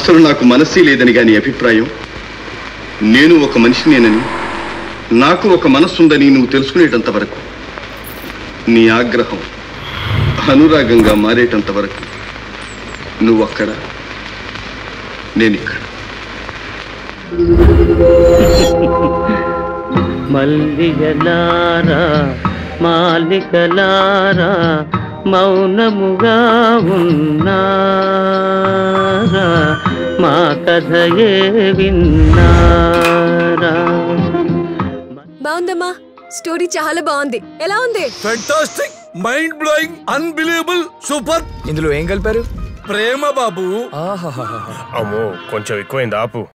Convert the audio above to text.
అసలు నాకు మనస్సే లేదని గాని అభిప్రాయం నేను ఒక మనిషినేనని నాకు ఒక మనస్సుందని నువ్వు తెలుసుకునేటంత వరకు నీ ఆగ్రహం అనురాగంగా మారేటంత వరకు నువ్వు అక్కడ నేను ఇక్కడ మల్లిగలారా మాలికలారా మౌనముగా ఉన్నారా మా కథయే విన్నారా బాగుందమ్మా స్టోరీ చాలా బాగుంది ఎలా ఉంది fantastic mind blowing unbelievable super ఇందులో ఏం కలిపారు ప్రేమ బాబు ఆహాహాహా. అమ్మో కొంచెం ఎక్కువైంది ఆపు